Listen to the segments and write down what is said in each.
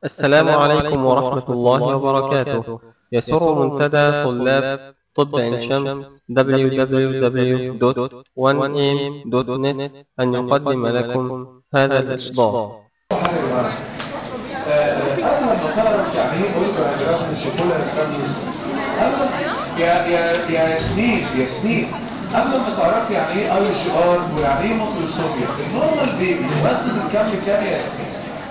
السلام عليكم ورحمة الله وبركاته يسر منتدى طلاب طب عين شمس www.1am.net أن يقدم لكم هذا الإصدار قبل ما تعرف يعني ايه قلت هجرات الشوكولا الكاملس يا يا يا ياسمين ياسمين قبل ما تعرفي يعني ايه اي جي ار ويعني ايه مطلوسوميا النورمال بيبي وزنه الكم كام يا ياسمين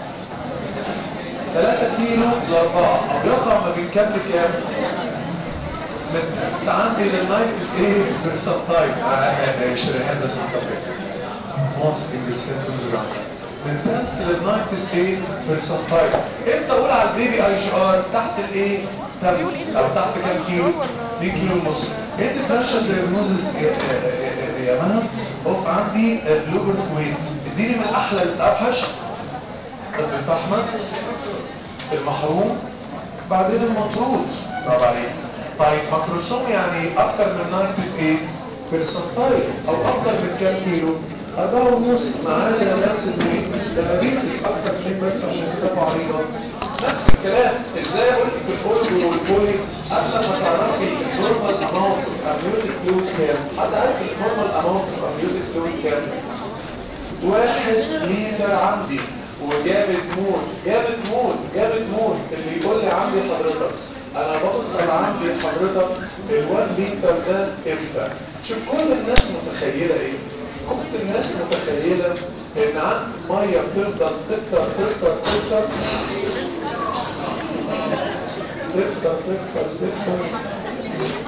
3 كيلو ل 4 الرقم ما بين كام لكام؟ من عندي للنايتس ايه برسنتايل شريحان ده سنتايل موست انجلش سنتوز من تنس للنايتس ايه برسنتايل امتى اقول على البيبي اي جي ار تحت الايه تنس او تحت كام كيلو 2 كيلو ونص ايه الديفرنشال دايجنوزس يا مان اوف عندي لوبر ويت اديني من احلى الاوحش طب الفحمه المحروم بعدين المطرود برافو عليك طيب مكروسوم يعني اكتر من 98 برسنتايل او اكتر من كام كيلو أربعة ونص معانا نفس البيت لما بيجي أكتر من بس عشان كتابه عريضة نفس الكلام ازاي اقول لك الأورجو والبولي قبل ما تعرفي النورمال اماونت اوف اميوتيك فلويد كام حد عارف النورمال اماونت اوف اميوتيك فلويد كام واحد ليتر عندي وجامد موت جامد موت جامد موت اللي يقول لي عندي حضرتك انا بفضل عندي حضرتك الوان ليتر ده امتى شوف كل الناس متخيله ايه كل الناس متخيله ان عند ميه بتفضل تكتر تكتر تكتر تكتر تكتر تكتر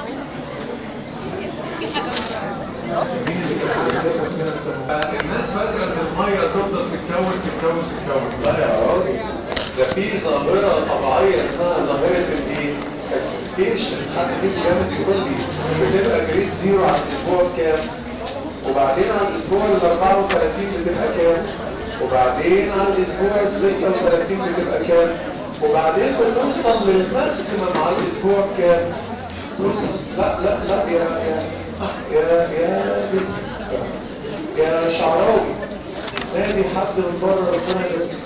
الناس فاكره ان الميه تفضل تتكون تتكون تتكون لا يا راجل ده في ظاهره طبيعيه اسمها ظاهره الايه؟ كالسيفيكيشن حد كده جامد يقول لي بتبقى جريد زيرو على الاسبوع كام؟ وبعدين على الاسبوع ال 34 بتبقى كام؟ وبعدين على الاسبوع ال 36 بتبقى كام؟ وبعدين بتوصل للماكسيمم على الاسبوع كام؟ توصل لا لا لا يا يا يا يا يا شعراوي نادي حد من بره ربنا يبارك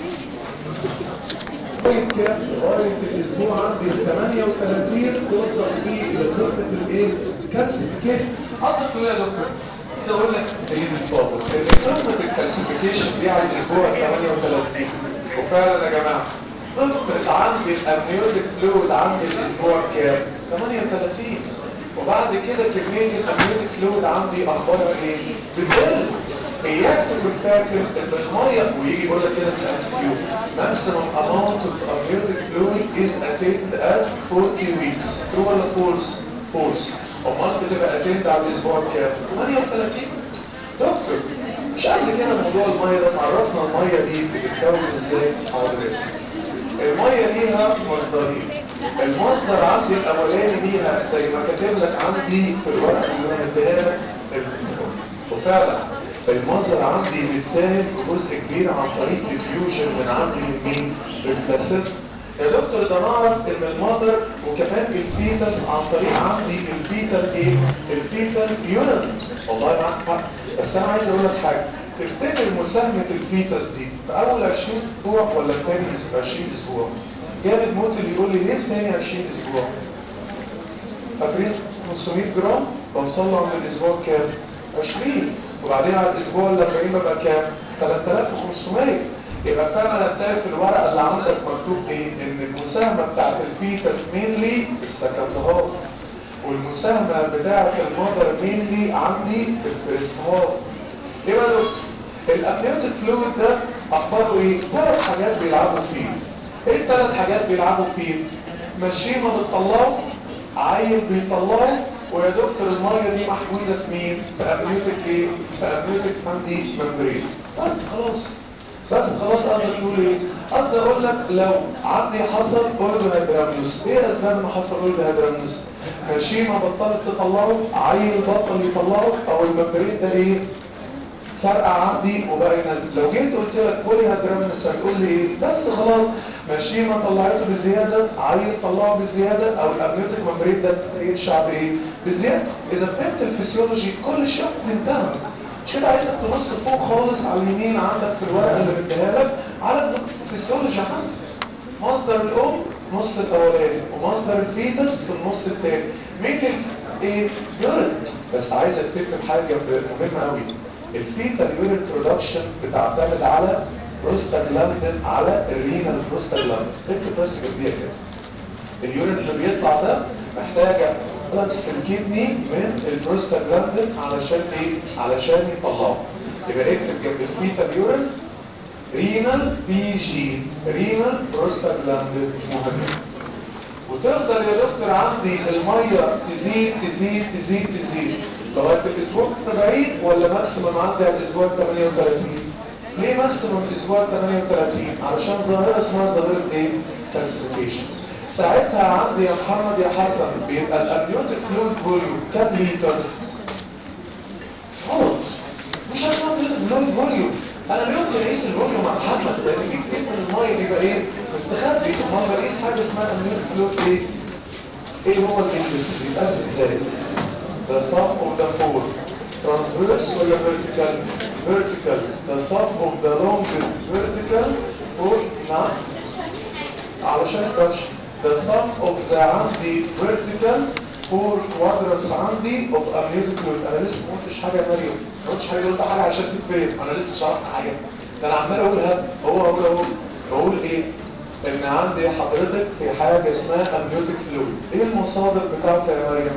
لغايه كام؟ لغايه الاسبوع عندي 38 توصل فيه لقمه الايه؟ كالسيفيكيشن قصدك ايه يا دكتور؟ عايز اقول لك سيدي الفاضل ان قمه الكالسيفيكيشن دي على الاسبوع 38 وفعلا يا جماعه قمه عندي الامنيوتيك فلويد عندي الاسبوع كام؟ 38 وبعد كده كميه الامنيوتيك فلويد عندي اخبارها ايه؟ بتقل اياك تكون فاكر ان الميه ويجي يقول لك كده في الاس كيو maximum amount of amniotic fluid is attained at 40 weeks true ولا false؟ false امال بتبقى attained على الاسبوع كام؟ 38 دكتور مش قبل كده موضوع الميه ده عرفنا الميه دي بتتكون ازاي؟ حاضر الميه ليها مصدرين المصدر عندي الاولاني ليها زي ما كاتب لك عندي في الورقه اللي انا مديها لك وفعلا المنظر عندي بيتساهم بجزء كبير عن طريق الفيوجن من عندي لمين؟ للبلاسيد يا دكتور ده نعرف ان المصدر وكمان الفيتس عن طريق عندي الفيتال ايه؟ الفيتال يونت والله معاك حق بس انا عايز اقول لك حاجه تفتكر مساهمه الفيتس دي في اول 20 اسبوع ولا في ثاني 20 اسبوع؟ جامد موت اللي يقول لي ليه في ثاني 20 اسبوع؟ فاكرين 500 جرام بوصل له عند الاسبوع كام؟ 20 وبعدين على الاسبوع ال 40 ببقى كام 3500 يبقى فعلا هتلاقي في الورقه اللي عندك مكتوب ايه ان المساهمه بتاعت الفيتس مينلي السكند هاف والمساهمه بتاعت المذر مينلي عندي في الفيرست هاف ايه بقى الامنيوتيك فلويد ده اخباره ايه ثلاث حاجات بيلعبوا فيه ايه الثلاث حاجات بيلعبوا فيه ماشيين ما بتطلعه عيل بيطلعه ويا دكتور الميه دي محجوزه في مين؟ في امنيوتيك ايه؟ في امنيوتيك عندي ممبرين بس خلاص بس خلاص قصدي تقول ايه؟ قصدي اقول لك لو عندي حصل اورجو هيدرامنوس ايه اسباب ان حصل اورجو هيدرامنوس؟ ماشيمه بطلت تطلعه عيل بطل يطلعه او الممبرين ده ايه؟ فرقع عندي وبقى ينزل لو جيت قلت لك بولي هيدرامنوس هتقول لي ايه؟ بس خلاص ماشيمة طلعته بزيادة عيل طلعه بزيادة او الامنيوتيك ممبرين ده تقرير شعب ايه بزيادة اذا فهمت الفسيولوجي كل شيء انتهى مش كده عايزك تبص فوق خالص على اليمين عندك في الورقة اللي بديها لك على الفسيولوجي عندك مصدر الام نص الاولاني ومصدر الفيتس في النص الثاني مين ال- ايه يورين بس عايزك تكتب حاجه مهمه قوي الفيتال يورين برودكشن بتعتمد على بروستاجلاندين على الرينال بروستاجلاندين اكتب بس جنبيها كده اليورين اللي بيطلع ده محتاجه بالانس في الكدني من البروستاجلاندين علشان ايه علشان يطلعه يبقى اكتب جنب الفيتال يورين رينال بي جي رينال بروستاجلاندين مهم وتفضل يا دكتور عندي الميه تزيد تزيد تزيد تزيد لغايه الاسبوع 40 ولا ماكسيمم عندي على الاسبوع 38 ليه ماكسيمم الاسبوع 38 علشان ظاهره اسمها ظاهره ايه كالسيفيكيشن ساعتها عندي يا محمد يا حسن بيبقى الامنيوتيك فلويد فوليوم كام لتر غلط مش هسمع فلويد فوليوم انا لا يمكن اقيس الفوليوم مع محمد لان في كتير من الميه بيبقى ايه مستخبي امال بقيس حاجه اسمها امنيوتيك فلويد ايه ايه هو الانجليزي بيتقاس ازاي the sum of the four transverse ولا vertical vertical the sum of the longest vertical or نعم علشان كرش the sum of the عندي vertical four quadrants عندي of amniotic fluid انا لسه ما قلتش حاجه يا مريم ما قلتش حاجه قلت حاجه عشان تتفهم انا لسه شرحت حاجه ده انا عمال اقولها هو اقول اقول بقول ايه ان عندي حضرتك في حاجه اسمها amniotic fluid ايه المصادر بتاعتها يا مريم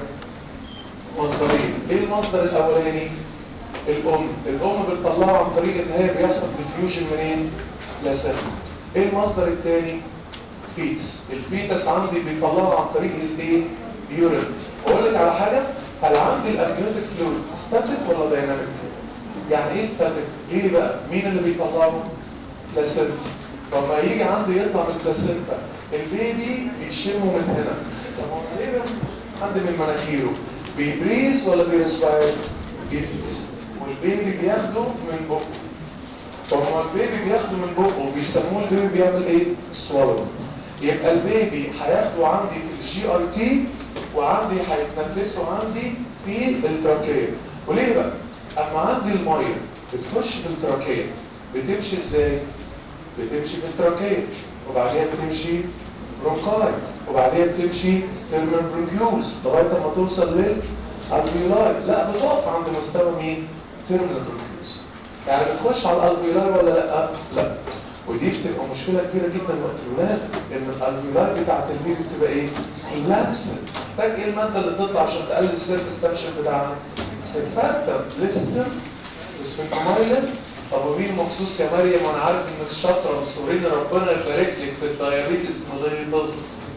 مصدرين ايه المصدر الاولاني الام الام بتطلعه عن طريق ان هي بيحصل ديفيوجن منين لسان ايه المصدر الثاني فيتس الفيتس عندي بيطلعه عن طريق ايه يورين اقول لك على حاجه هل عندي الامنيوتيك فلويد ستاتيك ولا دايناميك يعني ايه ستاتيك ليه بقى مين اللي بيطلعه بلاسنتا لما يجي عندي يطلع من البلاسنتا البيبي بيشمه من هنا طب هو البيبي عندي من مناخيره بيبريز ولا بيرسباير بيبريز والبيبي بياخده من بقه طب ما البيبي بياخده من بقه بيسموه البيبي بيعمل ايه سوالو يبقى البيبي هياخده عندي في الجي ار تي وعندي هيتنفسه عندي في التراكيه وليه بقى اما عندي الميه بتخش في التراكيه بتمشي ازاي بتمشي في التراكيه وبعدين بتمشي برونكاي وبعدين بتمشي تيرمال برونكيوز لغايه ما توصل للالفيولاي لا بتقف عند مستوى مين تيرمال برونكيوز يعني بتخش على الالفيولاي ولا لا لا ودي بتبقى مشكله كبيره جدا وقت الولاد ان الالفيولاي بتاعت البيبي بتبقى ايه لابس محتاج ايه الماده اللي تطلع عشان تقلل السيرفس تنشن بتاعها سيرفاكتر ليستر اسفنكومايلين طب ومين مخصوص يا مريم وانا عارف انك شاطره وسورين ربنا يبارك لك في الدايابيتس مغيطس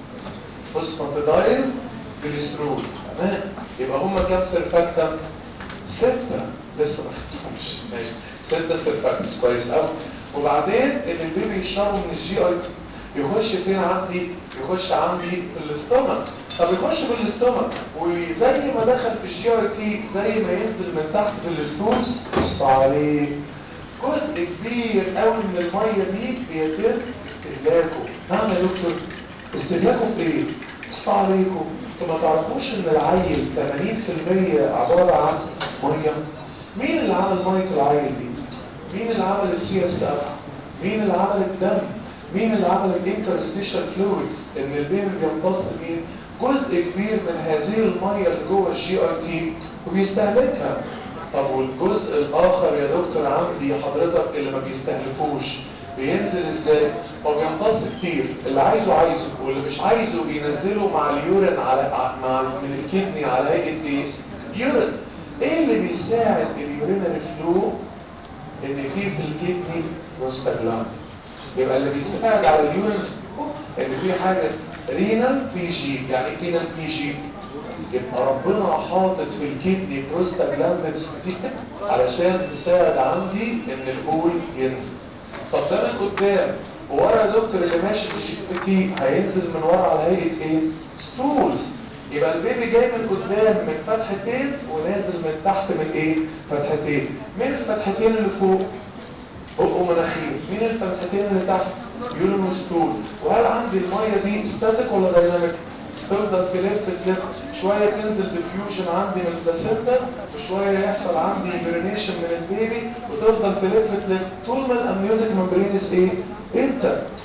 فوسفاتيدايل جليسرول تمام يبقى هم كام سيرفاكتر ستة لسه ما خدتهمش ماشي ستة سيرفاكتس كويس قوي وبعدين اللي البيبي يشربه من الجي اي يخش فين عندي يخش عندي في الاستومك طب يخش في الاستومك وزي ما دخل في الجي ار تي زي ما ينزل من تحت في الستوز بص عليه جزء كبير قوي من الميه دي بيتم استهلاكه نعم يا دكتور استهلاكه في ايه؟ بص عليكم انتوا ما تعرفوش ان العيل 80% عباره عن ميه مين اللي عمل ميه العيل دي؟ مين اللي عمل السي اس اف؟ مين اللي عمل الدم؟ مين اللي عمل الانترستيشال فلويدز ان البيبي بيمتص مين جزء كبير من هذه الميه اللي جوه الجي ار تي وبيستهلكها طب والجزء الاخر يا دكتور عندي حضرتك اللي ما بيستهلكوش بينزل ازاي هو بيمتص كتير اللي عايزه عايزه واللي مش عايزه بينزله مع اليورين على مع من الكدني على هيئه ايه يورين ايه اللي بيساعد اليورينري فلو ان في في الكدني بروستاجلاند يبقى اللي بيساعد على اليورين ان في حاجه رينال بي جي يعني ايه رينال بي جي يبقى ربنا حاطط في الكدني بروستاجلاندز كتير علشان تساعد عندي ان البول ينزل طب ده من قدام ورا يا دكتور اللي ماشي في الجي تي هينزل من ورا على هيئه ايه ستولز يبقى البيبي جاي من قدام من فتحتين ونازل من تحت من ايه فتحتين مين الفتحتين اللي فوق بق ومناخير مين الفتحتين اللي تحت يورين وستول وهل عندي الميه دي ستاتيك ولا دايناميك تفضل تلف تلف شويه تنزل ديفيوجن عندي من البلاسينتا وشويه يحصل عندي يورينيشن من البيبي وتفضل تلف تلف طول ما الامنيوتيك ممبرينس ايه انت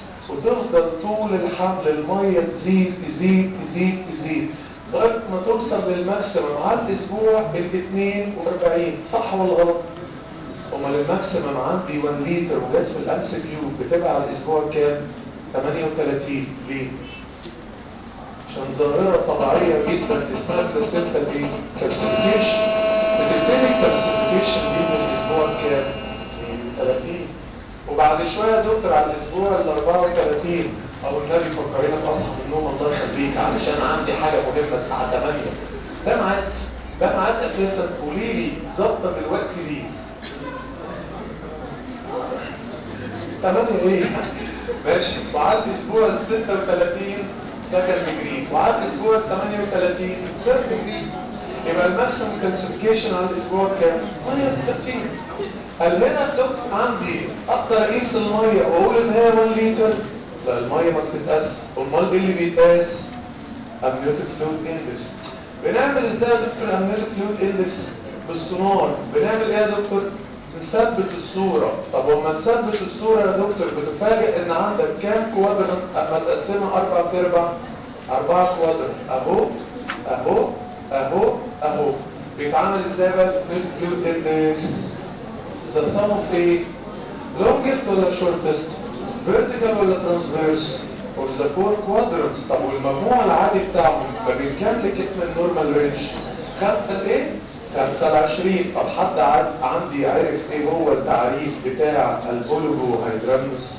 وتفضل طول الحمل الميه تزيد تزيد تزيد تزيد لغايه ما توصل للماكسيمم على الاسبوع ال 42 صح ولا غلط؟ امال الماكسيمم عندي 1 لتر وجت في الامس كيو بتبقى على الاسبوع كام؟ 38 ليه؟ عشان ظاهرة طبيعية جدا اسمها بلاسينتا دي كالسيفيكيشن بتبتدي الكالسيفيكيشن دي من الاسبوع كام؟ من 30 وبعد شوية يا دكتور على الاسبوع ال 34 او النبي فكرنا في اصحى من النوم الله يخليك علشان عندي حاجة مهمة الساعة 8 ده ميعاد ده ميعاد اساسا قولي لي ظابطة دلوقتي دي 8 ايه؟ ماشي وعلى الاسبوع ال 36 سكند ديجري وعلى الاسبوع ال 38 ثيرد ديجري يبقى الماكسيمم كالسيفيكيشن على الاسبوع كام؟ 38 هل هنا الدكتور عندي اقدر اقيس الميه واقول ان هي 1 لتر؟ لا الميه ما بتتقاس امال ايه اللي بيتقاس؟ امنيوتيك فلويد اندكس بنعمل ازاي يا دكتور امنيوتيك فلويد اندكس؟ بالسونار بنعمل ايه يا دكتور؟ نثبت الصورة طب وما نثبت الصورة يا دكتور بتفاجئ ان عندك كام كوادرنت اما تقسمها اربع تربع اربعة كوادرنت اهو اهو اهو اهو بيتعمل ازاي بقى الفلويد اندكس ذا sum of ايه longest ولا shortest vertical ولا transverse or the four quadrants طب والمجموع العادي بتاعهم ما بين كام لكام من النورمال رينج خمسة لايه 25 طب حد عندي عرف ايه هو التعريف بتاع البولوجو هيدرامنس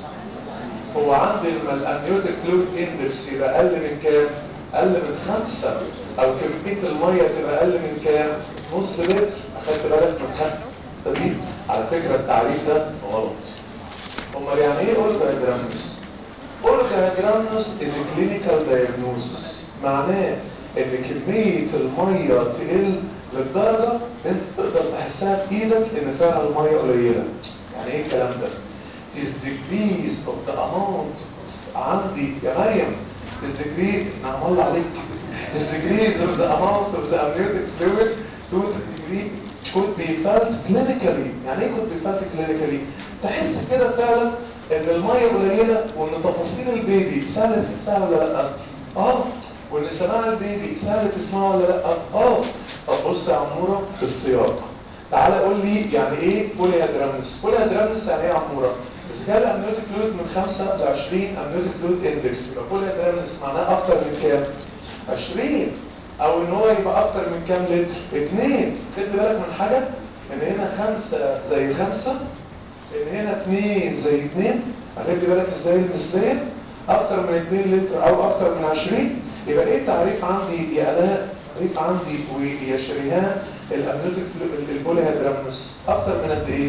هو عندي لما الامنيوتيك فلويد اندكس يبقى اقل من كام اقل من خمسة او كمية المية تبقى اقل من كام نص لتر اخدت بالك من خمسة دي على فكرة التعريف ده غلط امال يعني ايه اولجا هيدرامنس اولجا هيدرامنس is a clinical diagnosis معناه ان كمية المية تقل للدرجة انت تقدر تحسها بايدك ان فعلا المية قليلة يعني ايه الكلام ده is decrease of the amount عندي يا مريم is decrease نعم الله عليك is decrease of the amount of the amniotic fluid to the degree could be felt clinically يعني ايه could be felt clinically تحس كده فعلا ان المية قليلة وان تفاصيل البيبي سهلة تتسهل ولا لا اه وان سماع البيبي سهل تسمعه ولا لا اه طب بص يا عموره في السياق تعالى قول لي يعني ايه بولي هيدرامنس بولي هيدرامنس يعني ايه يا عموره اذا كان الامنيوتيك فلويد من 5 ل 20 امنيوتيك فلويد اندكس يبقى بولي هيدرامنس معناه اكتر من كام 20 او ان هو يبقى اكتر من كام لتر 2 خد بالك من حاجه ان هنا 5 زي 5 ان هنا 2 زي 2 هتدي بالك ازاي المثليه اكتر من 2 لتر او اكتر من 20 يبقى ايه التعريف عندي يا الاء تعريف عندي ويا شريهان الامنيوتيك البولي هيدرامنس اكتر من قد ايه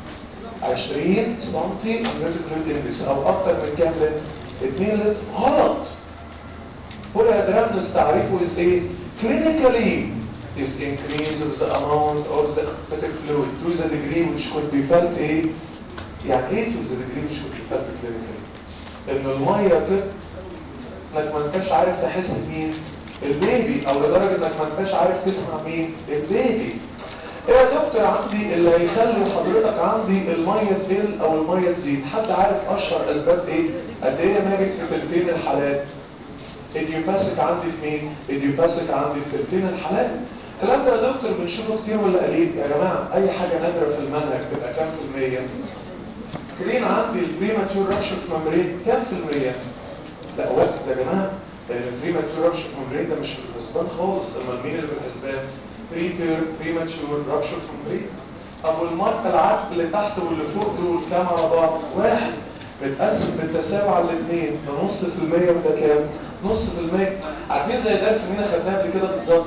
20 سم امنيوتيك فلويد اندكس او اكتر من كام لتر 2 لتر غلط بولي هيدرامنس تعريفه از ايه clinically is increase of the amount of the amniotic fluid to the degree which could be felt ايه يعني ايه to the degree which could be felt clinically ان الميه كده انك ما انتش عارف تحس مين البيبي او لدرجة انك ما انتش عارف تسمع مين البيبي ايه يا دكتور عندي اللي هيخلي حضرتك عندي المية تقل او المية تزيد حد عارف اشهر اسباب ايه قد ايه ماجد في تلتين الحالات ايديوباسيك عندي في مين ايديوباسيك عندي في تلتين الحالات الكلام ده يا دكتور بنشوفه كتير ولا قليل يا جماعة اي حاجة نادرة في المنهج تبقى كام في المية كرين عندي البريماتور رابشر ممرين كام في المية لا وقت يا جماعه البريماتور رابشر ممبرين ده مش في الحسبان خالص امال مين اللي في الحسبان بريتير بريماتور رابشر ممبرين طب والماركه العقل اللي تحت واللي فوق دول كام على بعض واحد متقسم بالتساوي على الاثنين ده نص في المية وده كام نص في المية عارفين زي درس مين خدناه قبل كده بالظبط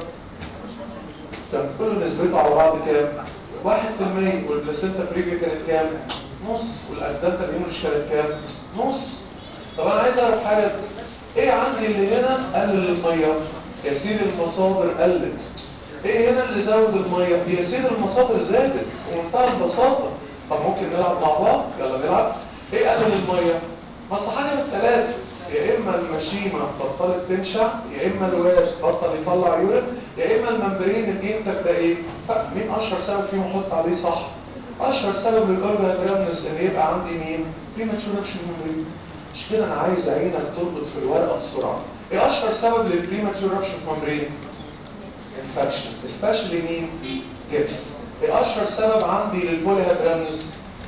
كان كل نسبته على بعض كام واحد في المية والبلاسينتا بريفيا كانت كام نص والاسدانتا بيونش كانت كام نص طب انا عايز اعرف حاجه ايه عندي اللي هنا قلل الميه يسير المصادر قلت ايه هنا اللي زود الميه يسير المصادر زادت ومنتهى البساطه طب ممكن نلعب مع بعض يلا نلعب ايه قلل الميه بس حاجه من الثلاثه يا اما المشيمه بطلت تنشع يا اما الواش بطل يطلع يورين يا اما الممبرين الانتك ده ايه مين اشهر سبب فيهم احط عليه صح اشهر سبب للاورجا جرامنس ان يبقى عندي مين بريماتور ممبرين مش كده انا عايز عينك تربط في الورقه بسرعه ايه اشهر سبب للبريماتور رابشر ممبرين انفكشن especially مين جبس ايه اشهر سبب عندي للبولي هيدرامنس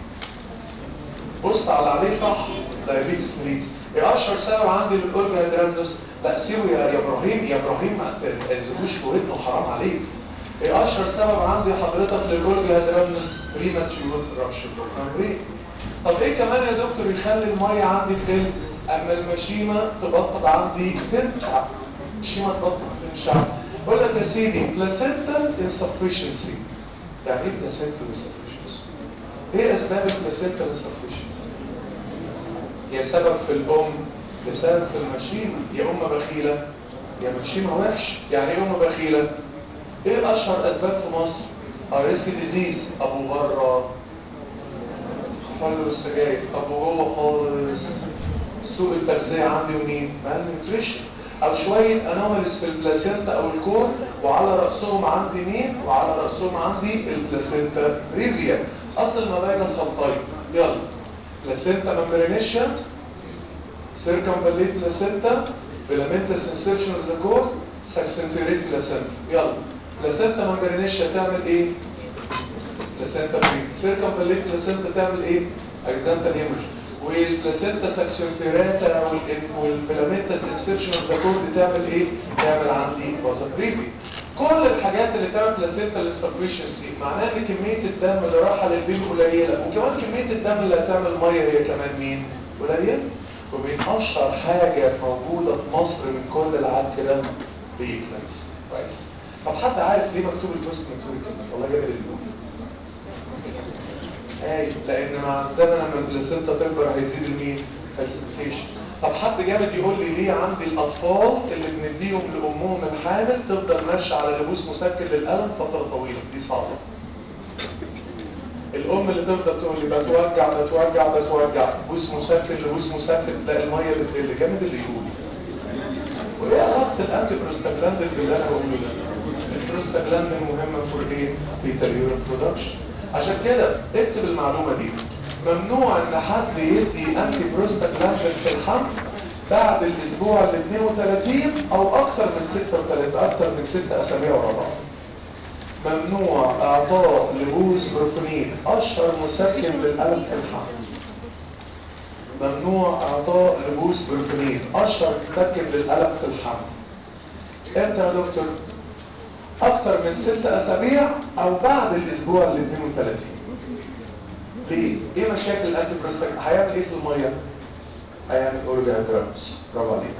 بص على عليه صح دايابيتس ميليتس ايه اشهر سبب عندي للاورجا هيدرامنس لا سيبه يا يا ابراهيم يا ابراهيم ما تلزموش في ودنه حرام عليك ايه اشهر سبب عندي حضرتك للاورجا هيدرامنس بريماتور رابشر ممبرين طب ايه كمان يا دكتور يخلي الميه عندي تقل اما المشيمه تبطل عندي تنفع المشيمه تبطل تنفع بقول لك يا سيدي بلاسنتا insufficiency يعني ايه بلاسنتا insufficiency ايه اسباب البلاسنتا insufficiency يا سبب في الام يا سبب في المشيمه يا ام بخيله يا مشيمه وحش يعني ايه ام بخيله ايه اشهر اسباب في مصر اريسك ديزيز ابو بره حلو السجاير ابو جوه خالص سوء التغذيه عندي ومين مال نيوتريشن او شويه انوماليز في البلاسينتا او الكور وعلى راسهم عندي مين وعلى راسهم عندي البلاسينتا ريفيا اصل ما بين الخلطين يلا بلاسينتا ممبرينيشن سيركمفاليت بلاسينتا فيلامنتس انسيرشن اوف ذا كور ساكسنتيريت بلاسينتا يلا بلاسينتا ممبرينيشن تعمل ايه بلاسينتا بري سيركمفاليت بلاسينتا تعمل ايه اكزانتا هيمج والبلاسينتا ساكسيونتيراتا والفيلامنتس انسيرشن اوف ذا كورد تعمل ايه تعمل عندي بازابريفي كل الحاجات اللي تعمل بلاسينتا للسفريشنسي معناها ان كميه الدم اللي رايحه للبين قليله وكمان كميه الدم اللي هتعمل ميه هي كمان مين قليل ومن اشهر حاجه موجوده في مصر من كل العك ده بيكلمس كويس طب حد عارف ليه مكتوب البوست ماتوريتي والله جاب النور اي لان مع الزمن لما البلاسينتا تكبر هيزيد المين كالسيفيكيشن طب حد جامد يقول لي ليه عندي الاطفال اللي بنديهم لامهم الحامل تفضل ماشيه على لبوس مسكن للالم فتره طويله دي صعبه الام اللي تفضل تقول لي بتوجع بتوجع بتوجع بوس مسكن لبوس مسكن تلاقي الميه بتقل جامد اللي يقول وايه علاقه الانتي بروستاجلاندين باللي انا بقوله ده البروستاجلاندين مهمه فور ايه في تغيير البرودكشن عشان كده اكتب المعلومة دي ممنوع ان حد يدي انتي بروستاجلاندين في الحمل بعد الاسبوع ال 32 او اكتر من 36 اكتر من 6 اسابيع ورا بعض ممنوع اعطاء لبوز بروفونين اشهر مسكن للالم في الحمل ممنوع اعطاء لبوز بروفونين اشهر مسكن للالم في الحمل امتى يا دكتور اكتر من ست اسابيع او بعد الاسبوع ال 32 ليه؟ ايه مشاكل الانتي بروستاك هيعمل ايه في الميه؟ هيعمل اورجان درامز برافو عليك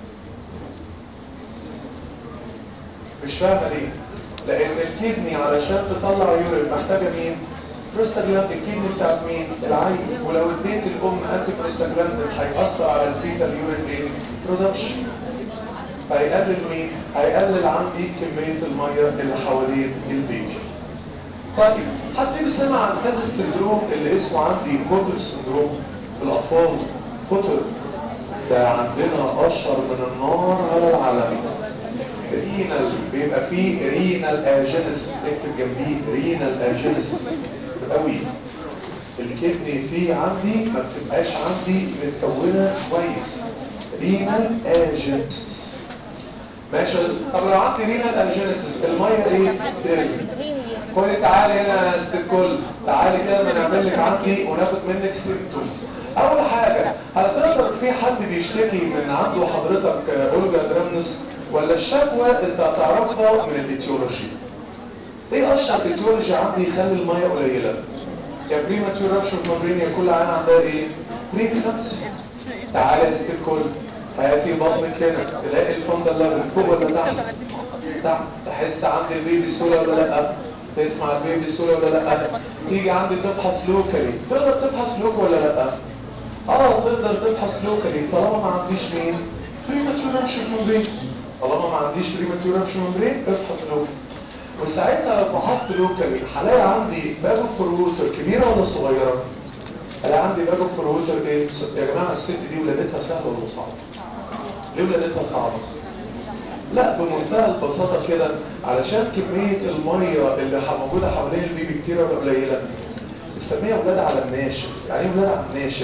مش فاهمه ليه؟ لان الكدني علشان تطلع يورين محتاجه مين؟ بروستاجلاند الكدني بتاعت مين؟ العين ولو اديت الام انتي بروستاجلاند هيأثر على الفيتال يورين ايه؟ برودكشن هيقلل مين؟ هيقلل عندي كمية المية اللي حوالين البيبي. طيب حد فيكم سمع عن هذا السندروم اللي اسمه عندي كوتر سندروم في الأطفال؟ كوتر ده عندنا أشهر من النار على العالم. رينال بيبقى فيه رينال اجينس اكتب جنبيه رينال اجينس قوي الكدني فيه عندي ما بتبقاش عندي متكونه كويس رينال اجينس ماشي طب لو عندي رينال اجينيسيس الميه ايه ترمي كل تعالي هنا يا ست الكل تعالي كده ما نعمل لك عندي وناخد منك سيمبتومز اول حاجه هل تقدر في حد بيشتكي من عنده حضرتك اولجا درامنس ولا الشكوى انت هتعرفها من الايتيولوجي ايه اشهر ايتيولوجي عندي يخلي الميه قليله يا بريماتور رابشر ممبرين يا كل عين عندها ايه بريم خمسه تعالي يا ست الكل هاتي بطنك هنا تلاقي الفندق ليفل فوق ولا تحت تحت تحس عند البيبي سوله ولا لا تسمع البيبي سوله ولا لا تيجي عندي تفحص لوكالي تقدر تفحص لوك ولا لا اه تقدر تفحص لوكالي طالما ما عنديش مين بريماتور رابشر ممبرين طالما ما عنديش بريماتور رابشر ممبرين افحص لوكالي وساعتها لو فحصت لوكالي هلاقي عندي باج اوف ووتر كبيره ولا صغيره انا عندي باج اوف ووتر ايه يا جماعه الست دي ولادتها سهله ولا صعبه ليه ولادتها صعبة؟ لا بمنتهى البساطة كده علشان كمية المية اللي موجودة حوالين البيبي كتيرة ولا قليلة بنسميها ولاد على الناشف يعني ايه ولاد على الناشف؟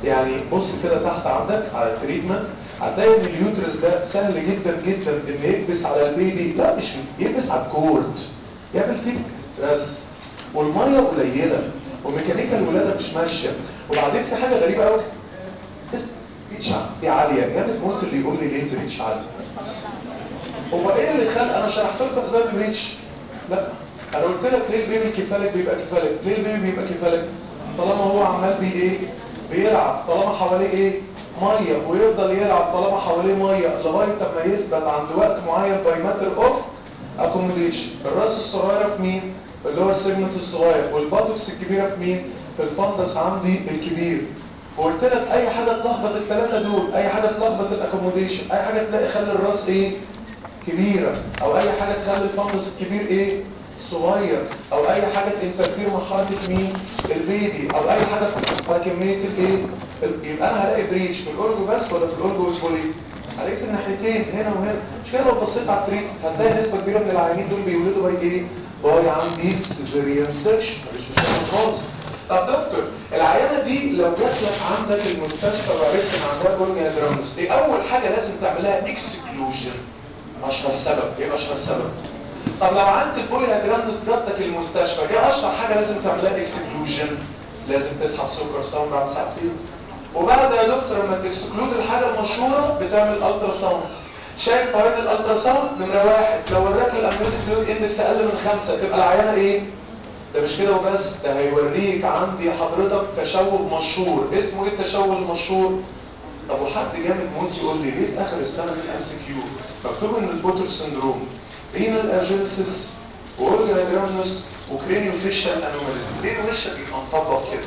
يعني بص كده تحت عندك على التريتمنت هتلاقي ان اليوترس ده سهل جدا جدا ان يكبس على البيبي لا مش يكبس على الكورد يعمل فيك ستريس والميه قليله وميكانيكا الولاده مش ماشيه وبعدين في حاجه غريبه قوي ريتش دي عاليه جامد موت اللي يقول لي ليه بريتش عاليه هو ايه اللي خلق انا شرحت لكم ازاي الريتش لا انا قلت لك ليه البيبي كفالك بيبقى كفالك ليه البيبي بيبقى كفالك طالما هو عمال بي ايه بيلعب طالما حواليه ايه ميه ويفضل يلعب طالما حواليه ميه لغايه ما يثبت عند وقت معين باي ماتر اوف اكوموديشن الراس الصغيره في مين اللي هو السيجمنت الصغير والباتوكس الكبيره في مين في الفندس عندي الكبير وقلت لك اي حاجه تلخبط الثلاثه دول اي حاجه تلخبط الاكوموديشن اي حاجه تلاقي خلي الراس ايه كبيره او اي حاجه تخلي الفندس الكبير ايه صغير او اي حاجه تنترفير مع حركه مين البيبي او اي حاجه على كميه الايه يبقى انا هلاقي بريتش في الاورجو بس ولا في الاورجو والبولي هلاقي في الناحيتين هنا وهنا مش كده لو بصيت على التريك هتلاقي نسبه كبيره من العيانين دول بيولدوا باي ايه باي عندي سيزيريان سيكشن مش مشكله خالص طب دكتور العيانه دي لو جات لك عندك المستشفى وعرفت ان عندها بولجا دراموس ايه اول حاجه لازم تعملها اكسكلوجن اشهر سبب ايه اشهر سبب طب لو عندك البوليا جراندوس جاتك المستشفى ايه اشهر حاجه لازم تعملها اكسكلوجن لازم تسحب سكر ساوند بعد ساعتين وبعد يا دكتور لما تكسكلود الحاجه المشهوره بتعمل الترا ساوند شايف فوائد الالترا ساوند نمره واحد لو وراك الامنيوتيك فلويد اندكس اقل من خمسة تبقى العيانه ايه ده مش كده وبس ده هيوريك عندي حضرتك تشوه مشهور اسمه ايه التشوه المشهور طب وحد جامد موت يقول لي ليه في اخر السنه في الام سي كيو مكتوب ان البوتر سندروم رينال ارجنسس واورجانوس وكرينيو فيشال انوماليز ليه وشك يبقى مطبق كده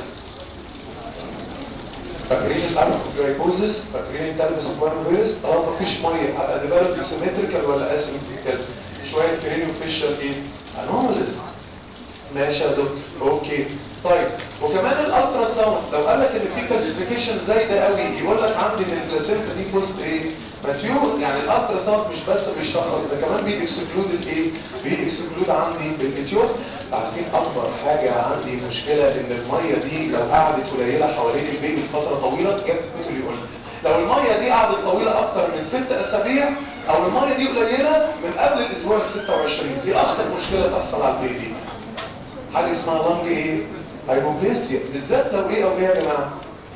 فاكرين الاركوجرايبوزس فاكرين التالبس كوارنوفيرس طالما مفيش ميه هبقى ديفلوب سيمتريكال ولا اسيمتريكال شويه كرينيو فيشال ايه انوماليز ماشي يا دكتور اوكي طيب وكمان الالترا ساوند لو قال لك ان في كلاسيفيكيشن زايده قوي يقول لك عندي ان البلاسينتا دي بوست ايه ماتيور يعني الالترا ساوند مش بس بيشخص ده كمان بيكسكلود الايه بيكسكلود عندي الماتيور عارفين اكبر حاجه عندي مشكله ان الميه دي لو قعدت قليله حوالين البيبي فتره طويله جت اللي يقول لو الميه دي قعدت طويله اكتر من ست اسابيع او الميه دي قليله من قبل الاسبوع ال 26 دي اكتر مشكله تحصل على البيبي حاجه اسمها لانج ايه هايبوبليسيا بالذات لو ايه او ايه يا جماعه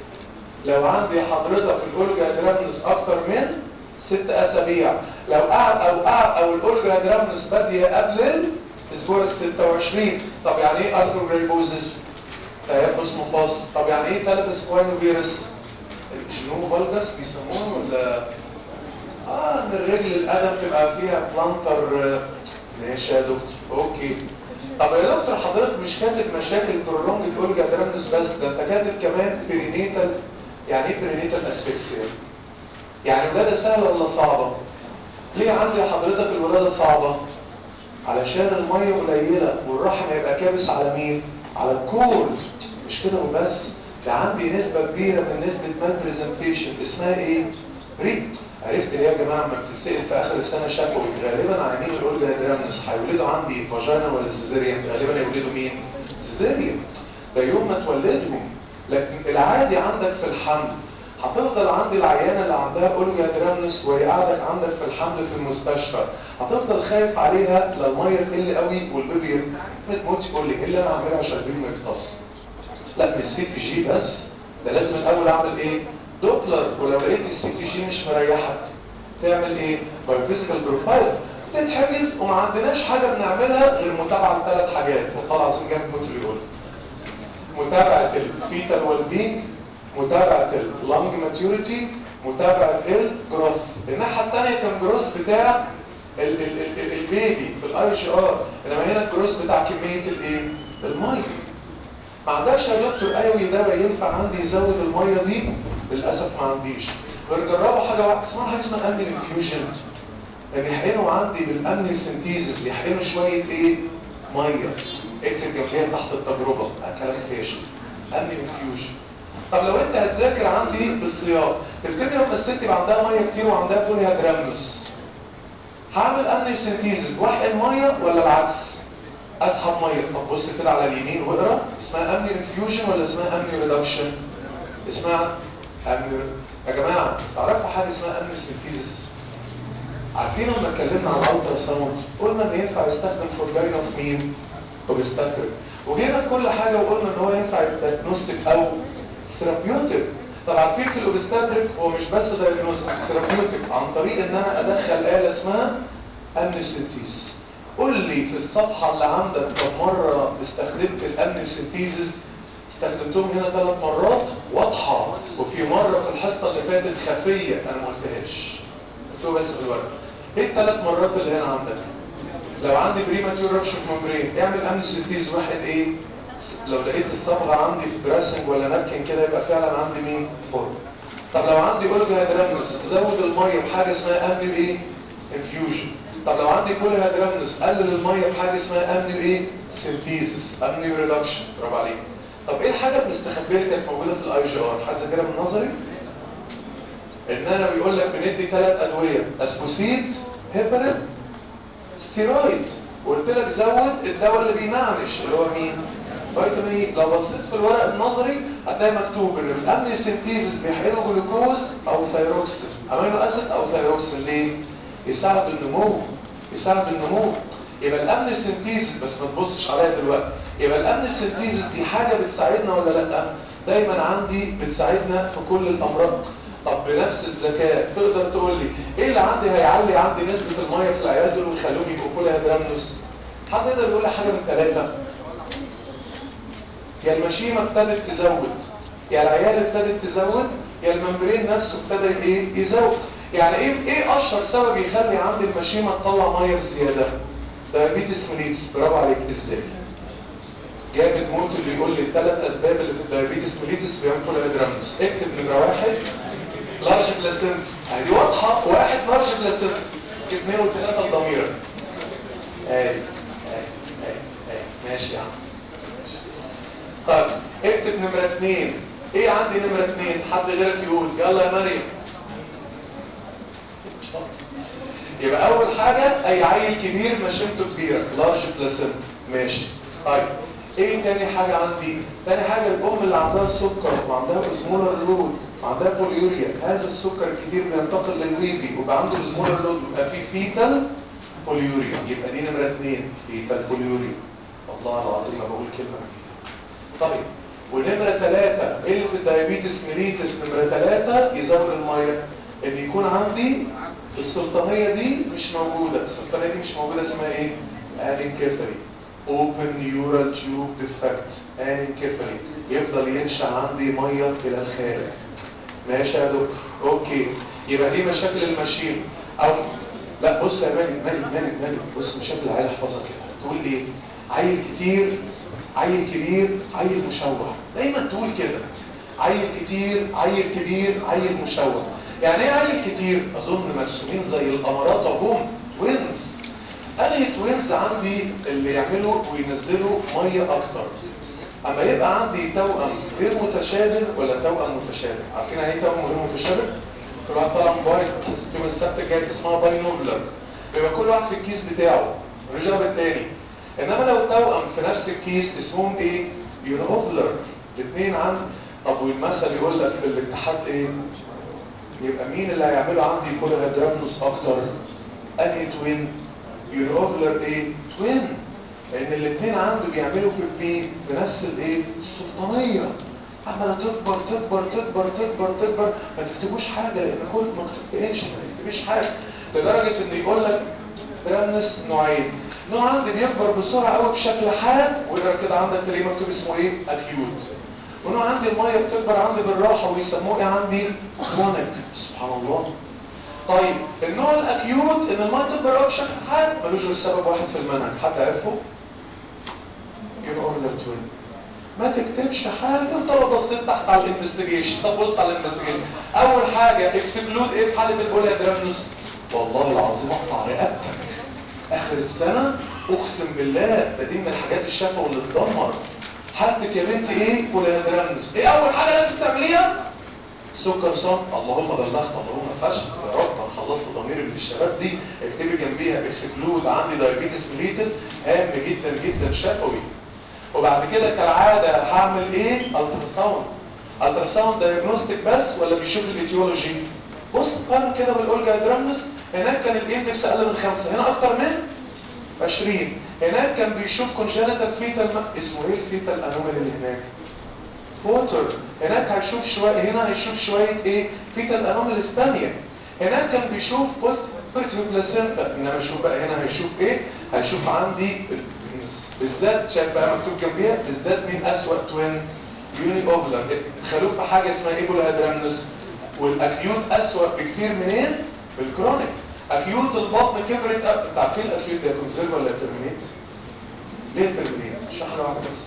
لو عندي حضرتك الاولجا درامنس اكتر من ست اسابيع لو قعد او قعد او الاولجا درامنس باديه قبل الاسبوع ال 26 طب يعني ايه ارثروجريبوزس تيبس مفاصل طب يعني ايه ثلاث سكوينو فيروس الجنو فالجس بيسموه ولا اه ان الرجل القدم تبقى فيها بلانتر ماشي يا دكتور اوكي طب يا دكتور حضرتك مش كاتب مشاكل برولونج اولجا درامنس بس ده انت كاتب كمان برينيتال يعني ايه برينيتال اسفكسيا يعني الولاده سهله ولا صعبه ليه عندي حضرتك الولاده صعبه علشان الميه قليله والرحم يبقى كابس على مين على الكور مش كده وبس ده عندي نسبه كبيره من نسبه مال بريزنتيشن اسمها ايه ريت عرفت ليه يا جماعه لما بتتسال في اخر السنه شكوى غالبا عيانين الاولجا درامنس هيولدوا عندي فاجينا ولا سيزيريان غالبا يولدوا مين سيزيريان ده يوم ما تولدهم لكن العادي عندك في الحمل هتفضل عندي العيانه اللي عندها اولجا درامنس وهي قاعدك عندك في الحمل في المستشفى هتفضل خايف عليها لا الميه تقل قوي والبيبي تموت تقول لي ايه اللي انا اعمله عشان البيبي ما يفطس لا مش سي في جي بس ده لازم الاول اعمل ايه دوبلر ولو لقيت السي تي جي مش مريحك تعمل ايه بايوفيزيكال بروفايل تتحجز وما عندناش حاجه بنعملها غير متابعه لثلاث حاجات وطلع عايزين جنب موت اللي يقول متابعه الفيتال والبينج متابعه اللانج ماتيوريتي متابعه الجروث الناحيه الثانيه كان جروث بتاع ال ال ال البيبي في الاي جي ار انما هنا الجروث بتاع كميه الايه الميه ما عندكش يا دكتور ايوي دواء ينفع عندي يزود الميه دي للاسف ما عنديش بنجربوا حاجه واحده اسمها حاجه اسمها امني انفيوجن يعني يحقنوا عندي بالامني سنتيزس يحقنوا شويه ايه ميه اكتب جنبيها تحت التجربه كلام فاشل امني انفيوجن طب لو انت هتذاكر عندي بالصيام تفتكر لما الست يبقى عندها ميه كتير وعندها بوليا جرامنوس هعمل امني سنتيزس واحقن ميه ولا العكس اسحب ميه طب بص كده على اليمين واقرا اسمها امني انفيوجن ولا اسمها امني ريدكشن اسمها امير يا جماعه تعرفوا حاجه اسمها امير سنتيزس عارفين لما اتكلمنا عن الالترا ساوند قلنا ان ينفع يستخدم فور لاين اوف مين اوبستاكل وجينا في كل حاجه وقلنا ان هو ينفع دايجنوستيك او ثيرابيوتيك طب عارفين في الاوبستاتريك هو مش بس دايجنوستيك ثيرابيوتيك عن طريق ان انا ادخل آلة اسمها امنيوسنتيز قول لي في الصفحه اللي عندك كم مره استخدمت الامنيوسنتيزس استخدمتهم هنا ثلاث مرات واضحه وفي مره في الحصه اللي فاتت خفيه انا ما قلتهاش قلت بس في الورق ايه الثلاث مرات اللي هنا عندك لو عندي بريماتيور رابشر ممبرين اعمل امنيوسنتيز واحد ايه لو لقيت الصبغه عندي في براسنج ولا نابكن كده يبقى فعلا عندي مين فورم طب لو عندي اولجا هيدرامنوس زود الميه بحاجه اسمها امنيو ايه انفيوجن طب لو عندي كولي هيدرامنوس قلل الميه بحاجه اسمها امنيو ايه سينثيسيس امنيو ريدكشن برافو عليك طب ايه الحاجه المستخبيه اللي كانت موجوده في الاي جي ار حد كده من نظري ان انا بيقول لك بندي ثلاث ادويه اسبوسيد هيبرين ستيرويد وقلت لك زود الدواء اللي بينعنش اللي هو مين فيتامين اي لو بصيت في الورق النظري هتلاقي مكتوب ان الامني سينتيزس بيحقنوا جلوكوز او ثايروكسين امينو اسيد او ثايروكسين ليه يساعد النمو يساعد النمو يبقى الامن سينتيزس بس ما تبصش عليها دلوقتي يبقى الامن سينتيزس دي حاجه بتساعدنا ولا لا دايما عندي بتساعدنا في كل الامراض طب بنفس الذكاء تقدر تقول لي ايه اللي عندي هيعلي عندي نسبه الميه في العيال دول ويخليهم يبقوا كل هيدرامنوس حد يقدر يقول لي حاجه من ثلاثه يا المشيمة ابتدت تزود يا العيال ابتدت تزود يا الممبرين نفسه ابتدى ايه يزود يعني ايه ايه اشهر سبب يخلي عندي المشيمة تطلع ميه بزيادة دايابيتس ميليتس برافو عليك ازاي جاب موت اللي يقول لي الثلاث اسباب اللي في الدايابيتس ميليتس بينقل ادرامنس اكتب نمره واحد لارج بلاسنت دي واضحه واحد لارج بلاسنت اثنين وثلاثه الضمير اي اي اي اي ماشي يا عم طيب اكتب نمرة اثنين ايه عندي نمرة اثنين حد غيرك يقول يلا يا مريم يبقى اول حاجة اي عيل كبير مشيمته كبيرة لارج بلاسنت ماشي طيب ايه تاني حاجة عندي تاني حاجة الام اللي عندها سكر وعندها ازمولر لود وعندها بوليوريا هذا السكر الكبير بينتقل للبيبي ويبقى عنده ازمولر لود ويبقى فيه فيتال بوليوريا يبقى دي نمرة اثنين فيتال بوليوريا والله العظيم ما بقول كلمة طيب ونمرة ثلاثة ايه اللي في الدايابيتس ميليتس نمرة ثلاثة يزود المية ان يكون عندي السلطانية دي مش موجودة السلطانية دي مش موجودة اسمها ايه؟ انكفري open neural tube defect انكفري يفضل ينشأ عندي مية الى الخارج ماشي يا دكتور اوكي يبقى دي مشاكل المشين او لا بص يا مالك مالك مالك مالك بص مشاكل العيال احفظها كده تقول ايه عيل كتير عيل كبير عيل مشوه دايما تقول كده عيل كتير عيل كبير عيل مشوه يعني ايه عيل كتير اظن مرسومين زي القمرات اهم توينز انهي توينز عندي اللي يعملوا وينزلوا ميه اكتر اما يبقى عندي توأم غير متشابه ولا توأم متشابه عارفين يعني ايه توأم غير متشابه كل واحد طالع موبايل يوم السبت الجاي اسمها باي نوبلر بيبقى كل واحد في الكيس بتاعه رجع بالتاني انما لو توأم في نفس الكيس اسمهم ايه يونوفلر الاثنين عن طب والمثل يقول لك في الاتحاد ايه يبقى مين اللي هيعملوا عندي كل هيدرامنوس اكتر انهي توين يونوفلر ايه توين لان الاثنين عنده بيعملوا في بنفس الايه السلطانيه عماله تكبر تكبر تكبر تكبر تكبر ما تكتبوش حاجه لان كل ما تكتبش ما تكتبش حاجه لدرجه ان يقول لك برامنس نوعين نوع عندي بيكبر بسرعه قوي بشكل حاد ويقدر كده عندك تلاقيه مكتوب اسمه ايه اكيوت ونوع عندي الميه بتكبر عندي بالراحه ويسموه ايه عندي كرونيك سبحان الله طيب النوع الاكيوت ان الميه تكبر قوي بشكل حاد ملوش غير سبب واحد في المنهج حد عرفه يبقى اورلر توين ما تكتبش حاجه انت لو بصيت تحت على الانفستيجيشن طب بص على الانفستيجيشن اول حاجه اكسكلود ايه في حاله الاولى درامنوس والله العظيم اقطع رقبتك اخر السنه اقسم بالله ده دي من الحاجات الشفا واللي تدمر حالتك يا بنتي ايه كولادرامنوس ايه اول حاجه لازم تعمليها سكر صم اللهم بلغت اللهم فشل يا رب انا خلصت ضميري من الشباب دي اكتبي جنبيها اكسكلود عندي دايابيتس ميليتس هام جدا جدا شفوي وبعد كده كالعاده هعمل ايه التراساوند الترا ساوند دايجنوستيك بس ولا بيشوف الايتيولوجي بص قارن كده بالاورجا درامنس هناك كان الاندكس اقل من خمسة هنا اكتر من 20 هناك كان بيشوف كونجنتال فيتال اسمه ايه الفيتال انومالي اللي هناك فوتر هناك هيشوف شويه هنا هيشوف شويه ايه فيتال انوماليز ثانيه هناك كان بيشوف بوست بيرتيف بلاسينتا انما شوف بقى هنا هيشوف ايه هيشوف عندي بالذات شايف بقى مكتوب جنبيها بالذات مين اسوأ توين يوني اوفلر خلوك في حاجه اسمها ايبولا ادرامنس والاكيوت اسوأ بكتير منين بالكرونيك اكيوت البطن كبرت أب... انت عارفين الاكيوت ده كونسيرف ولا ترمينيت ليه ترمينيت شهر واحد بس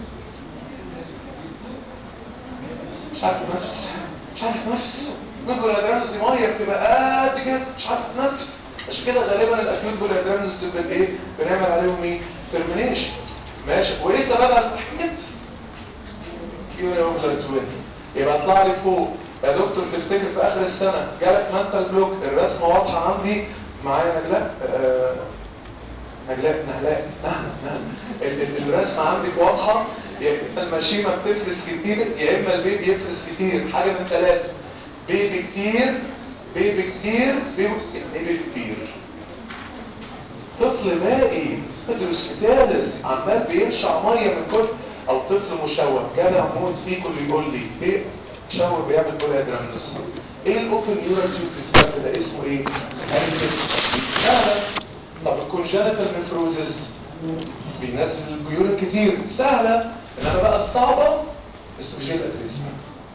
مش عارف نفس مش عارف نفس البولادرامس دي ميه بتبقى قد كده مش عارف نفس عشان كده غالبا الاكيوت بولادرامس دول ايه بنعمل عليهم ايه ترمينيشن ماشي وايه سببها الوحيد يوري اوفلر توين يبقى اطلع لي فوق يا دكتور تفتكر في اخر السنه جالك منتال بلوك الرسمه واضحه عندي معايا نجلاء آه نجلاء نهلاء نهلا نهلا الرسمه عندك واضحه يا اما المشيمه بتفرز كتير يا اما البيبي يفرز كتير حاجه من ثلاثه بيبي كتير بيبي كتير بيبي, بيبي كتير طفل مائي تدرس ثالث عمال بيرشع ميه من كل او طفل مشوه كان اموت فيكم اللي يقول لي ايه شاور بيعمل بوليادرامنس ايه الاوبن نيورال تيوب ده اسمه ايه سهله طب الكونجنتال نفروزس بينزل البيور كتير سهله انما بقى الصعبه السوجيال اتريسيا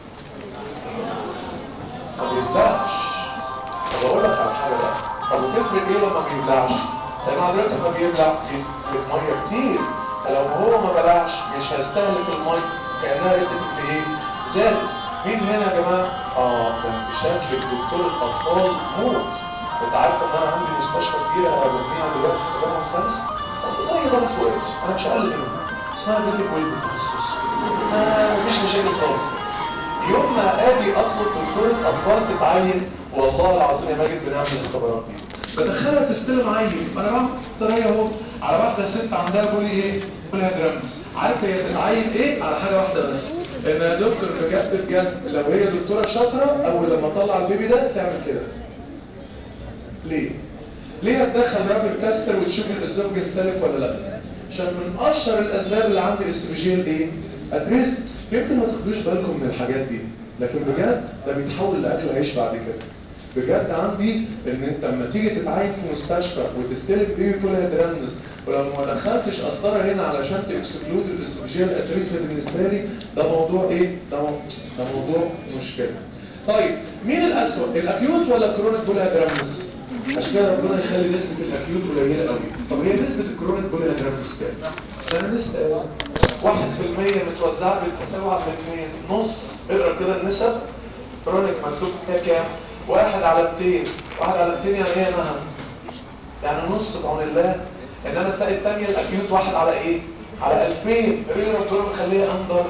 ما بيبلعش طب اقول لك على حاجه بقى طب وتفرق ايه لما بيبلعش لان حضرتك ما بيبلع ميه كتير لو هو ما بلعش مش هيستهلك الميه كانها ريحه ايه زاد مين هنا يا جماعه اه ده بشكل دكتور الاطفال موت انت عارف ان انا عندي مستشفى كبيره ببنيها دلوقتي في الجامعه الخامس والله غلط وقت انا مش اقل منهم اسمها بيتك ويلد تخصص مفيش مشاكل خالص يوم ما اجي اطلب دكتوره اطفال تتعين والله العظيم يا ماجد بنعمل الاختبارات دي بدخلها تستلم عين انا بعمل سريه اهو على واحده ست عندها بولي ايه بولي هيدرامس عارفه هي تتعين ايه على حاجه واحده بس ان يا دكتور بجد بجد لو هي دكتوره شاطره اول لما تطلع البيبي ده تعمل كده ليه ليه هتدخل رابل كاستر وتشوف الزوج السالك ولا لا عشان من اشهر الاسباب اللي عند الاستروجين ايه ادريس يمكن ما تاخدوش بالكم من الحاجات دي لكن بجد ده بيتحول لاكل عيش بعد كده بجد عندي ان انت لما تيجي تتعين في مستشفى وتستلم بيبي بوليهيدرامنس ولو ما دخلتش قسطره هنا علشان تكسكلود الاستروجين الاتريسيا بالنسبه لي ده موضوع ايه ده موضوع, ده موضوع مشكله طيب مين الاسوأ الاكيوت ولا الكرونيك بوليهيدرامنس عشان كده ربنا يخلي نسبه الاكيوت قليله قوي طب هي نسبه الكرونيك بوليهيدرامنس كام انا لسه واحد في المية متوزعة بالتساوي على الاثنين نص اقرا كده النسب كرونيك مكتوب فيها كام واحد على 200 واحد على 200 يعني ايه مها يعني نص بعون الله انما تلاقي الثانيه الاكيوت واحد على ايه على 2000 رينا ربنا مخليها اندر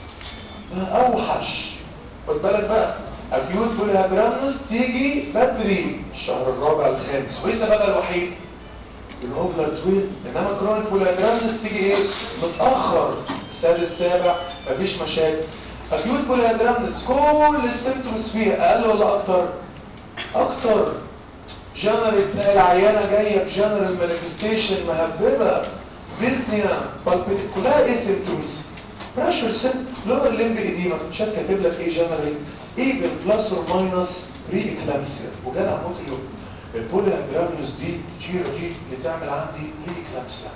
اوحش خد بالك بقى اكيوت بوليهابرامنس تيجي بدري الشهر الرابع الخامس وايه سببها الوحيد الهوبلر تويل انما كرونيك بوليهابرامنس تيجي ايه متاخر السادس السابع مفيش مشاكل اكيوت بوليهابرامنس كل السيمتومز فيها اقل ولا اكتر اكتر جنرال تلاقي العيانه جايه بجنرال مانيفستيشن مهببه ديزنيا بالبيت كلها ايه سيمتومز بريشر سيم لور ليمب اديما شات كاتب لك ايه جنرال ايفن بلس اور ماينس بري اكلامسيا وجدع موت اليوم البولي اجرامنس دي جيرو دي اللي تعمل عندي بري اكلامسيا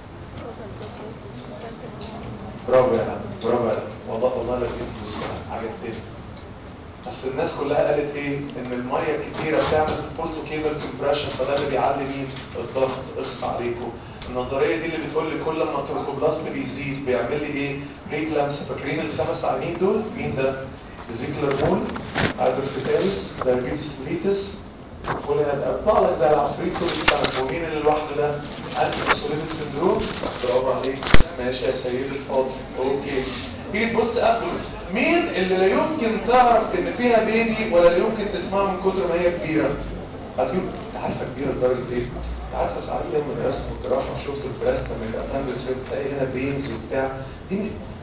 برافو يا عم برافو يا عم والله والله لك انت عجبتني بس الناس كلها قالت ايه ان الميه الكتيره بتعمل بورتو كيبل كومبريشن فده اللي بيعلي مين الضغط اخص عليكم النظريه دي اللي بتقول لي كل ما التروكوبلاست بيزيد بيعمل لي ايه بريكلامس فاكرين الخمس عينين دول مين ده فيزيكلر مول ادرفيتاليس دايابيتس ميتس واللي هتقطع لك زي العفريت طول السنه ومين اللي لوحده ده انتي اوسوليتد سندروم برافو عليك ماشي يا سيدي الفاضل اوكي تيجي تبص قبل مين اللي لا يمكن تعرف ان فيها بيبي ولا لا يمكن تسمعها من كتر ما هي كبيره هتجيب انت عارفه كبيره لدرجه ايه انت عارفه ساعات يوم من الرسم والجراحه شفت البراست لما يبقى فاندس تلاقي هنا بينز وبتاع دي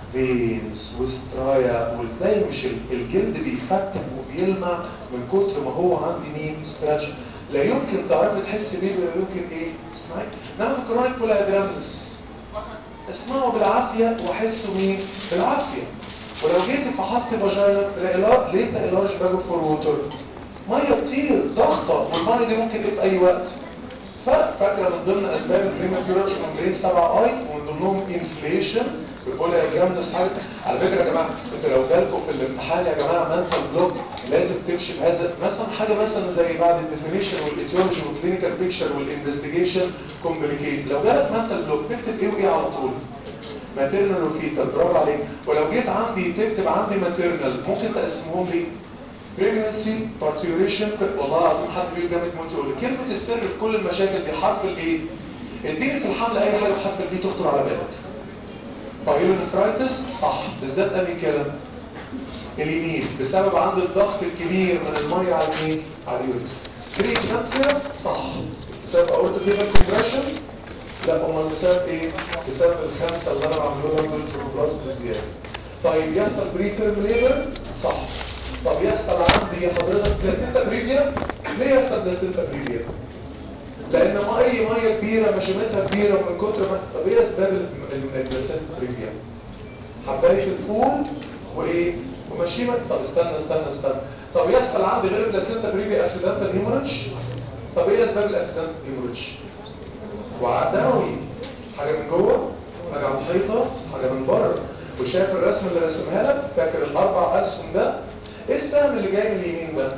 فينز وسترايا وتلاقي مش الجلد بيفتح وبيلمع من كتر ما هو عندي مين ستراتش لا يمكن تعرف تحس بيه ولا يمكن ايه اسمعي انما في كرونيك بولادرامنس اسمعوا بالعافيه واحسوا مين بالعافيه ولو جيت فحصت فاجينا تلاقي ليه تلاقي لارج باج فور ووتر ميه كتير ضغطه والميه دي ممكن ايه في اي وقت فاكره من ضمن اسباب البريماتيورش ممبرين 7 اي ومن ضمنهم انفليشن بيقول يا جماعه حاجه على فكره يا جماعه انتوا لو جالكم في الامتحان يا جماعه منتال بلوك لازم تمشي بهذا مثلا حاجه مثلا زي بعد الديفينيشن والايتيولوجي والكلينيكال بيكتشر والانفستيجيشن كومبليكيت لو جالك منتال بلوك تكتب ايه وايه على طول ماتيرنال وفيتال برافو عليك ولو جيت عندي تكتب عندي ماتيرنال ممكن تقسمهم لي بريجنسي بارتيوريشن والله العظيم حد بيقول جامد موت يقول كلمه السر في كل المشاكل دي حرف الايه اديني في الحمل اي حاجه بحرف البي تخطر على بالك بايلونفرايتس صح بالذات انهي كلام اليمين بسبب عند الضغط الكبير من الميه على اليمين على اليوتر بريجنسيا صح بسبب اورتو ليفر كومبريشن لا امال بسبب ايه بسبب الخمسه اللي انا بعملوها دول تروبلاست بزياده طيب يحصل بريتيرم ليبر صح طب يحصل عندي حضرتك بلاسينتا بريفيا ليه يحصل بلاسينتا بريفيا لان ما اي ميه كبيره مشيمتها كبيره ومن كتر ما طب ايه اسباب البلاسينتا بريفيا حبايه الفول وايه ومشيمه طب استنى استنى استنى طب يحصل عندي غير البلاسينتا بريفيا اكسيدنتال هيموريدج طب ايه اسباب الاكسيدنتال هيموريدج وعاء دموي حاجه من جوه حاجه على الحيطه حاجه من بره وشايف الرسم اللي رسمها لك فاكر الاربع اسهم ده ايه السهم اللي جاي من اليمين ده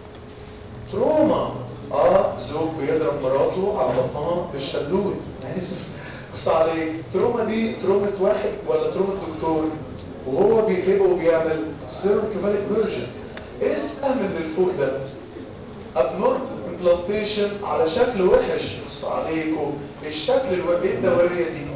تروما اه زوج بيضرب مراته على بطنها بالشلول بص عليك تروما دي ترومة واحد ولا ترومة دكتور وهو بيقلبه وبيعمل سيركيفاليك فيرجن ايه السهم اللي فوق ده ابنورمال امبلانتيشن على شكل وحش بص عليكم الشكل الوحش الدوريه دي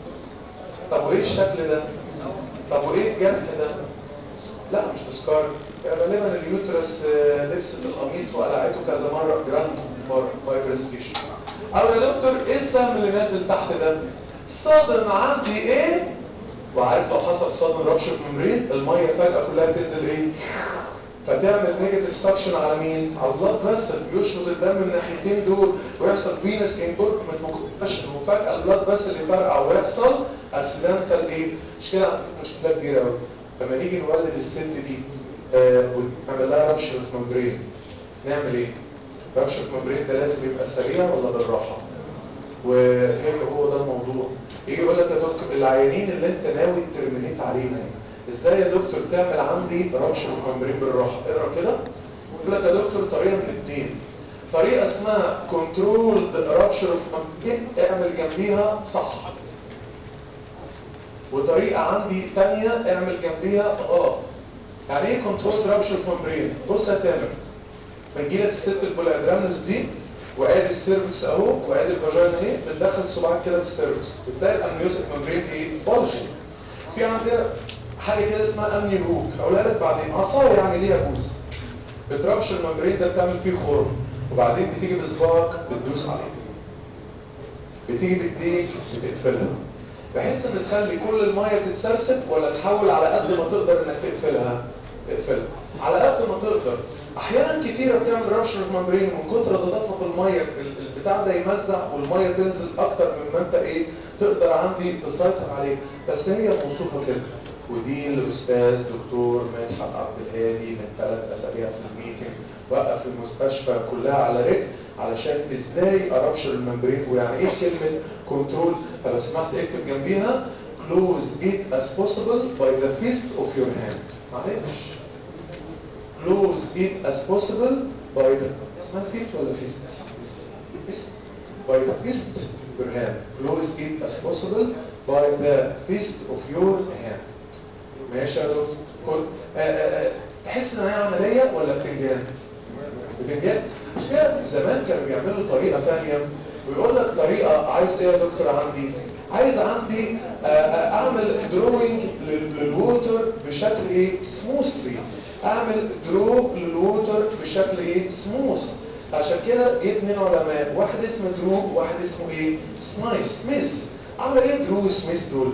طب وايه الشكل ده طب وايه الجرح ده لا مش تذكار غالبا اليوترس لبست القميص وقلعته كذا مره جراند فور فايبرسكيشن او يا دكتور ايه السهم اللي نازل تحت ده صادم عندي ايه وعارف لو حصل صدمه ربشه ممرين الميه فجاه كلها تنزل ايه فتعمل نيجاتيف سكشن على مين؟ على البلاد فيسل يشفط الدم من الناحيتين دول ويحصل فينس انبورتمنت مكتشف وفجأة البلاد فيسل يفرقع ويحصل اكسيدنتال ايه؟ مش كده مشكلة كبيرة قوي لما نيجي نولد الست دي آه ونعمل لها ربشة ممبرين نعمل ايه؟ ربشة ممبرين ده لازم يبقى سريع ولا بالراحة؟ وهي هو ده الموضوع يجي يقول لك يا دكتور العيانين اللي انت ناوي ترمينيت عليهم ازاي يا دكتور تعمل عندي ربشة ممبرين بالراحة اقرا كده يقول لك يا دكتور طريقة من الاثنين طريقة اسمها كنترول ربشة ممبرين اعمل جنبيها صح وطريقة عندي ثانية اعمل جنبيها غلط يعني ايه كنترول ربشة ممبرين بص يا تامر بنجيلك الست البولادرامنس دي وادي السيرفكس اهو وادي الفاجينا اهي بتدخل صباعك كده في السيرفكس بتلاقي الامنيوتيك ممبرين ايه بولجي في عندنا حاجه كده اسمها امني هوك اقولها لك بعدين عصايه يعني ليها بوز بتربش الممبرين ده بتعمل فيه خرم وبعدين بتيجي بصباعك بتدوس عليه بتيجي بايديك بتقفلها بحيث ان تخلي كل الميه تتسرسب ولا تحاول على قد ما تقدر انك تقفلها تقفلها على قد ما تقدر احيانا كتيره بتعمل ربشه الممبرين من كتر تدفق الميه البتاع ده يمزع والميه تنزل اكتر مما انت ايه تقدر عندي تسيطر عليه بس هي موصوفه كده ودي الاستاذ دكتور مدحت عبد الهادي من ثلاث اسابيع في الميتنج وقف المستشفى كلها على رجل علشان ازاي اربشر الممبرين ويعني ايه كلمه كنترول فلو سمحت اكتب جنبيها close it as possible by the fist of your hand معلش close it as possible by the اسمها فيت ولا فيست fist by the fist of your hand close it as possible by the fist of your hand ماشي يا دكتور تحس ان هي عمليه ولا بتنجان بتنجان مش كده زمان كانوا بيعملوا طريقه ثانيه ويقول لك طريقه عايز ايه يا دكتور عندي عايز عندي اعمل دروينج للووتر بشكل ايه سموثلي اعمل درو للووتر بشكل ايه سموث عشان كده جه اثنين علماء واحد اسمه درو وواحد اسمه ايه سمايس سميث عمل ايه درو وسميث دول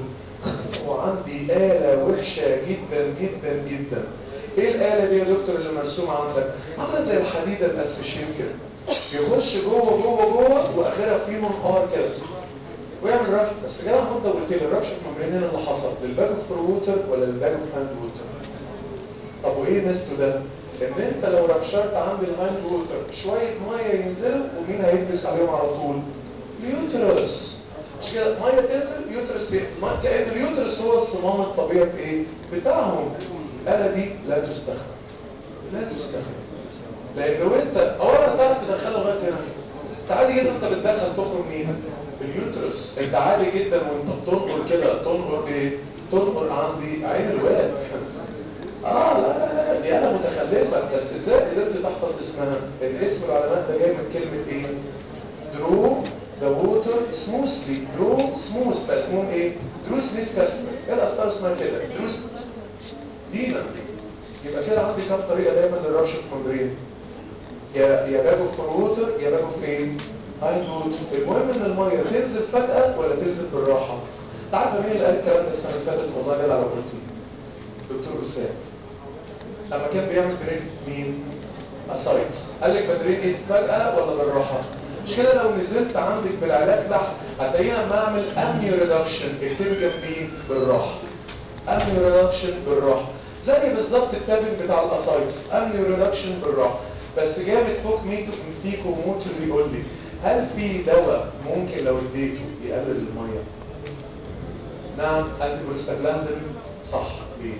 وعندي آلة وحشة جدا جدا جدا ايه الآلة دي يا دكتور اللي مرسومة عندك عاملة زي الحديدة الأسفشين كده يخش جوه جوه جوه واخرها في منقار كده ويعمل رش بس جاي مده قلت لي الرش الممبرين اللي حصل للباك اوف ووتر ولا للباك اوف هاند ووتر طب وايه ميزته ده ان انت لو رشرت عند الهاند ووتر شويه ميه ينزلوا ومين هيلبس عليهم على طول اليوترس مش كده ميه تنزل يوترس ما- كان اليوترس هو الصمام الطبيعي في ايه بتاعهم الاله دي لا تستخدم لا تستخدم لان لو انت اولا تعرف تدخله لغايه هنا بس عادي جدا انت بتدخل تخرج منين اليوترس انت عادي جدا وانت بتنقر كده تنقر ايه تنقر عندي عين الولد اه لا لا لا دي انا متخلفه بس ازاي قدرت تحفظ اسمها الاسم العلامات ده جاي من كلمه ايه درو ذا ووتر سموثلي درو سموث بقى اسمهم ايه درو سميث كاسبر ايه الاسطار اسمها كده درو دينا يبقى كده عندي كام طريقه دايما للرش الكوندرين يا يا باجو في ووتر يا باجو فين هاي ووتر المهم ان الميه تنزل فجاه ولا تنزل بالراحه انت عارفه مين اللي قال الكلام ده السنه اللي فاتت والله جدع لو قلت لي دكتور اسامه لما كان بيعمل درين مين اسايكس قال لك بدرين ايه فجاه ولا بالراحه مش كده لو نزلت عندك بالعلاج تحت هتلاقينا لما اعمل امنيو ريدكشن اكتبي جنبيه بالراحه امنيو ريدكشن بالراحه زي بالظبط التابنج بتاع الاسايكس امنيو ريدكشن بالراحه بس جامد فوق ميتو فيكو موت اللي بيقول لي هل في دواء ممكن لو اديته يقلل الميه نعم انتي بروستاجلاندين صح ليه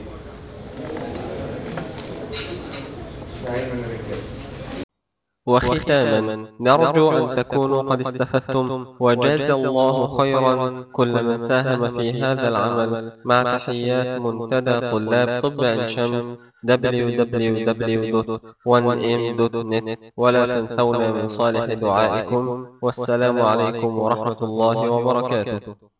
نعيم من الرجاله وختاما نرجو أن تكونوا قد استفدتم وجاز الله خيرا كل من ساهم في هذا العمل مع تحيات منتدى طلاب طب عين شمس www.1m.net ولا تنسونا من صالح دعائكم والسلام عليكم ورحمة الله وبركاته